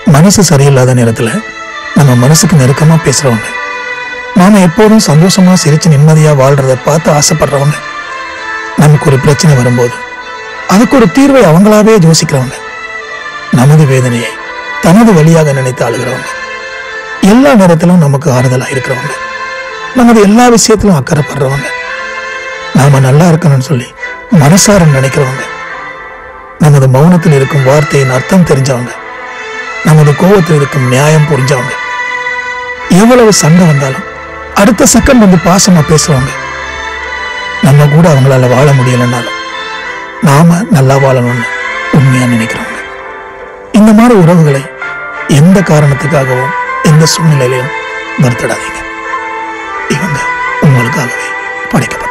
மனசு சரியில்லாத நேரத்துல நம்ம மனசுக்கு நெருக்கமா பேசுறவங்க நாம எப்போதும் சந்தோஷமா சிரிச்சு நிம்மதியா வாழ்றத பார்த்து ஆசைப்படுறவங்க நமக்கு ஒரு பிரச்சனை வரும்போது அதுக்கு ஒரு தீர்வை அவங்களாவே யோசிக்கிறவங்க நமது வேதனையை தனது வழியாக நினைத்து அழுகிறவங்க எல்லா நேரத்திலும் நமக்கு ஆறுதலா இருக்கிறவங்க நமது எல்லா விஷயத்திலும் அக்கறைப்படுறவங்க நாம நல்லா இருக்கணும்னு சொல்லி மனசார நினைக்கிறவங்க நமது மௌனத்தில் இருக்கும் வார்த்தையின் அர்த்தம் தெரிஞ்சவங்க நமது கோபத்தில் இருக்கும் நியாயம் புரிஞ்சவங்க எவ்வளவு சண்டை வந்தாலும் அடுத்த செகண்ட் வந்து பாசமா பேசுவாங்க நம்ம கூட அவங்களால வாழ முடியலைன்னாலும் நாம நல்லா வாழணும்னு உண்மையா நினைக்கிறவங்க இந்த மாதிரி உறவுகளை எந்த காரணத்துக்காகவும் எந்த சூழ்நிலையிலையும் வருத்திடாதீங்க இவங்க உங்களுக்காகவே படைக்கப்பட்ட